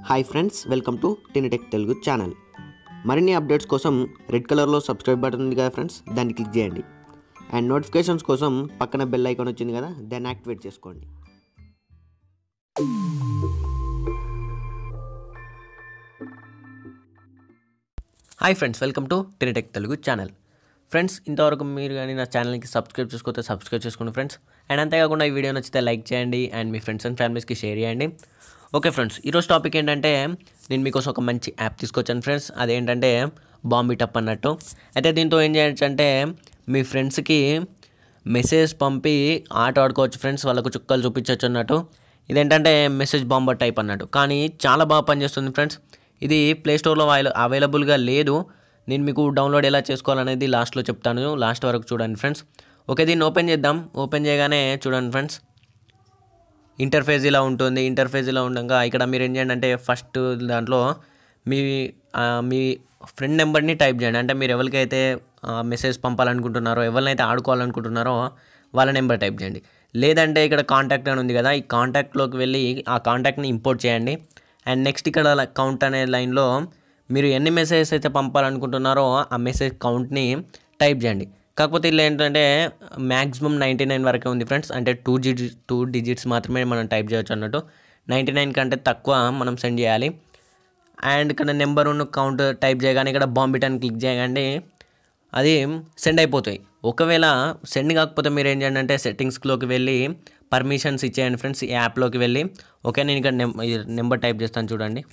Hi friends welcome to Tenitech Telugu channel మరిన్ని updates కోసం red కలర్లో సబ్స్క్రైబ్ బటన్ ఉంది కదా ఫ్రెండ్స్ దాన్ని క్లిక్ చేయండి అండ్ నోటిఫికేషన్స్ కోసం పక్కన బెల్ ఐకాన్ వచ్చింది కదా దాన్ని యాక్టివేట్ చేసుకోండి hi friends welcome to Tenitech Telugu channel friends ఇంతవరకు మీరు కానీ నా ఛానల్కి సబ్స్క్రైబ్ చేసుకోతే సబ్స్క్రైబ్ చేసుకోండి ఫ్రెండ్స్ అండ్ అంతేకాకుండా ఈ వీడియో నచ్చితే లైక్ చేయండి అండ్ మీ ఫ్రెండ్స్ అండ్ ఫ్యామిలీస్కి షేర్ చేయండి ఓకే ఫ్రెండ్స్ ఈరోజు టాపిక్ ఏంటంటే నేను మీకోసం ఒక మంచి యాప్ తీసుకొచ్చాను ఫ్రెండ్స్ అదేంటంటే బాంబీ టప్ అన్నట్టు అయితే దీంతో ఏం చేయొచ్చు అంటే మీ ఫ్రెండ్స్కి మెసేజ్ పంపి ఆట ఆడుకోవచ్చు ఫ్రెండ్స్ వాళ్ళకు చుక్కలు చూపించవచ్చు అన్నట్టు ఇదేంటంటే మెసేజ్ బాంబర్ టైప్ అన్నట్టు కానీ చాలా బాగా పనిచేస్తుంది ఫ్రెండ్స్ ఇది ప్లే స్టోర్లో అవైలబుల్గా లేదు నేను మీకు డౌన్లోడ్ ఎలా చేసుకోవాలనేది లాస్ట్లో చెప్తాను లాస్ట్ వరకు చూడండి ఫ్రెండ్స్ ఓకే దీన్ని ఓపెన్ చేద్దాం ఓపెన్ చేయగానే చూడండి ఫ్రెండ్స్ ఇంటర్ఫేస్ ఇలా ఉంటుంది ఇంటర్ఫేస్ ఇలా ఉండగా ఇక్కడ మీరు ఏం చేయండి అంటే ఫస్ట్ దాంట్లో మీ ఆ, మీ ఫ్రెండ్ నెంబర్ని టైప్ చేయండి అంటే మీరు ఎవరికైతే మెసేజ్ పంపాలనుకుంటున్నారో ఎవరినైతే ఆడుకోవాలనుకుంటున్నారో వాళ్ళ నెంబర్ టైప్ చేయండి లేదంటే ఇక్కడ కాంటాక్ట్ అని ఉంది కదా ఈ కాంటాక్ట్లోకి వెళ్ళి ఆ కాంటాక్ట్ని ఇంపోర్ట్ చేయండి అండ్ నెక్స్ట్ ఇక్కడ కౌంట్ అనే లైన్లో మీరు ఎన్ని మెసేజెస్ అయితే పంపాలనుకుంటున్నారో ఆ మెసేజ్ కౌంట్ని టైప్ చేయండి కాకపోతే ఇలా ఏంటంటే మ్యాక్సిమం నైంటీ నైన్ వరకే ఉంది ఫ్రెండ్స్ అంటే టూ డిజి టూ డిజిట్స్ మాత్రమే మనం టైప్ చేయొచ్చు అన్నట్టు నైంటీ నైన్ కంటే తక్కువ మనం సెండ్ చేయాలి అండ్ ఇక్కడ నెంబర్ ఉన్న కౌంట్ టైప్ చేయగానే ఇక్కడ బాంబిట్ అని క్లిక్ చేయగానే అది సెండ్ అయిపోతాయి ఒకవేళ సెండ్ కాకపోతే మీరు ఏం చేయండి అంటే సెట్టింగ్స్లోకి వెళ్ళి పర్మిషన్స్ ఇచ్చేయండి ఫ్రెండ్స్ ఈ యాప్లోకి వెళ్ళి ఓకే నేను ఇక్కడ నెంబర్ టైప్ చేస్తాను చూడండి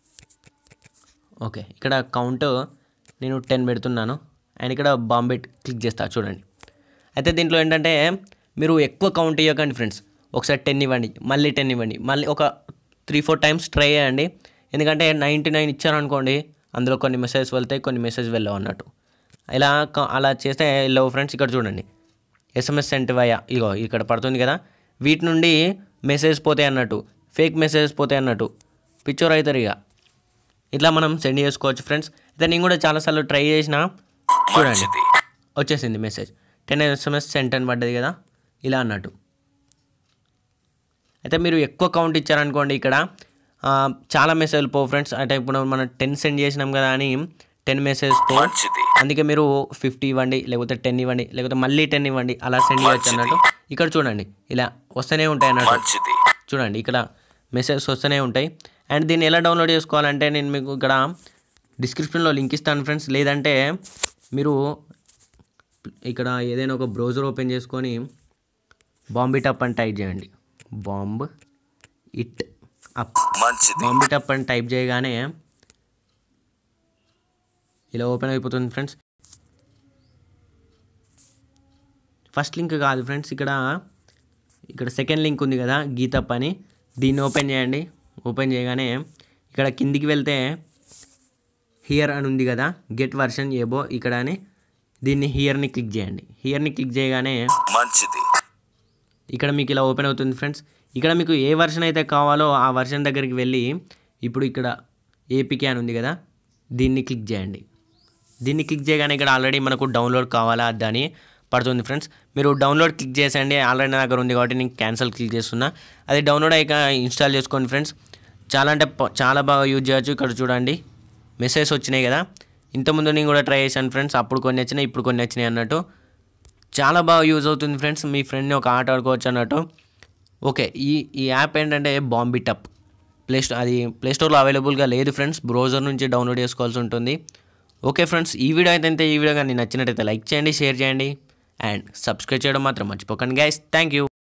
ఓకే ఇక్కడ కౌంట్ నేను టెన్ పెడుతున్నాను అండ్ ఇక్కడ బాంబే క్లిక్ చేస్తా చూడండి అయితే దీంట్లో ఏంటంటే మీరు ఎక్కువ కౌంట్ ఇవ్వకండి ఫ్రెండ్స్ ఒకసారి టెన్ ఇవ్వండి మళ్ళీ టెన్ ఇవ్వండి మళ్ళీ ఒక త్రీ ఫోర్ టైమ్స్ ట్రై చేయండి ఎందుకంటే నైంటీ నైన్ ఇచ్చారనుకోండి అందులో కొన్ని మెసేజ్ వెళ్తాయి కొన్ని మెసేజ్ వెళ్ళవు అన్నట్టు ఇలా క- అలా చేస్తే వెళ్ళవు ఫ్రెండ్స్ ఇక్కడ చూడండి ఎస్ఎంఎస్ సెంట్ వయా ఇగో ఇక్కడ పడుతుంది కదా వీటి నుండి మెసేజ్ పోతాయి అన్నట్టు ఫేక్ మెసేజ్ పోతాయి అన్నట్టు పిక్చర్ అవుతారు ఇక ఇట్లా మనం సెండ్ చేసుకోవచ్చు ఫ్రెండ్స్ అయితే నేను కూడా చాలాసార్లు ట్రై చేసిన చూడండి వచ్చేసింది మెసేజ్ టెన్ ఎస్ఎంఎస్ సెంట్ అని పడ్డది కదా ఇలా అన్నట్టు అయితే మీరు ఎక్కువ కౌంట్ ఇచ్చారనుకోండి ఇక్కడ ఆ, చాలా మెసేజ్లు పో ఫ్రెండ్స్ అంటే ఇప్పుడు మనం టెన్ సెండ్ చేసినాం కదా అని టెన్ మెసేజ్ పో అందుకే మీరు ఫిఫ్టీ ఇవ్వండి లేకపోతే టెన్ ఇవ్వండి లేకపోతే మళ్ళీ టెన్ ఇవ్వండి అలా సెండ్ చేయొచ్చు అన్నట్టు ఇక్కడ చూడండి ఇలా వస్తూనే ఉంటాయి అన్నట్టు చూడండి ఇక్కడ మెసేజ్ వస్తూనే ఉంటాయి అండ్ దీన్ని ఎలా డౌన్లోడ్ చేసుకోవాలంటే నేను మీకు ఇక్కడ డిస్క్రిప్షన్లో లింక్ ఇస్తాను ఫ్రెండ్స్ లేదంటే మీరు ఇక్కడ ఏదైనా ఒక బ్రౌజర్ ఓపెన్ చేసుకొని బాంబ్ ఇట్ అప్ అని టైప్ చేయండి bomb it up bomb it up అని టైప్ చేయగానే ఇలా ఓపెన్ అయిపోతుంది ఫ్రెండ్స్ ఫస్ట్ లింక్ కాదు ఫ్రెండ్స్ ఇక్కడ ఇక్కడ సెకండ్ లింక్ ఉంది కదా గీతప్ అని దీన్ని ఓపెన్ చేయండి ఓపెన్ చేయగానే ఇక్కడ కిందికి వెళ్తే హియర్ అని ఉంది కదా గెట్ వర్షన్ ఏబో ఇక్కడ అని దీన్ని హియర్ని క్లిక్ చేయండి హియర్ని క్లిక్ చేయగానే మంచిది ఇక్కడ మీకు ఇలా ఓపెన్ అవుతుంది ఫ్రెండ్స్ ఇక్కడ మీకు ఏ వర్షన్ అయితే కావాలో ఆ వర్షన్ దగ్గరికి వెళ్ళి ఇప్పుడు ఇక్కడ ఏపీకే అని ఉంది కదా దీన్ని క్లిక్ చేయండి దీన్ని క్లిక్ చేయగానే ఇక్కడ ఆల్రెడీ మనకు డౌన్లోడ్ కావాలా అద్దా అని పడుతుంది ఫ్రెండ్స్ మీరు డౌన్లోడ్ క్లిక్ చేసేయండి ఆల్రెడీ నా దగ్గర ఉంది కాబట్టి నేను క్యాన్సిల్ క్లిక్ చేస్తున్నా అది డౌన్లోడ్ అయ్యాక ఇన్స్టాల్ చేసుకోండి ఫ్రెండ్స్ చాలా అంటే ప- చాలా బాగా యూజ్ చేయొచ్చు ఇక్కడ చూడండి మెసేజ్ వచ్చినాయి కదా ఇంతకుముందు నేను కూడా ట్రై చేశాను ఫ్రెండ్స్ అప్పుడు కొన్ని వచ్చినాయి ఇప్పుడు కొన్ని వచ్చినాయి అన్నట్టు చాలా బాగా యూజ్ అవుతుంది ఫ్రెండ్స్ మీ ఫ్రెండ్ని ఒక ఆట ఆడుకోవచ్చు అన్నట్టు ఓకే ఈ ఈ యాప్ ఏంటంటే బాంబీ టప్ ప్లే స్టోర్ అది ప్లే స్టోర్లో అవైలబుల్గా లేదు ఫ్రెండ్స్ బ్రౌజర్ నుంచి డౌన్లోడ్ చేసుకోవాల్సి ఉంటుంది ఓకే ఫ్రెండ్స్ ఈ వీడియో అయితే అంతే. ఈ వీడియో కానీ నచ్చినట్టయితే లైక్ చేయండి షేర్ చేయండి అండ్ సబ్స్క్రైబ్ చేయడం మాత్రం మర్చిపోకండి గైస్ థ్యాంక్ యూ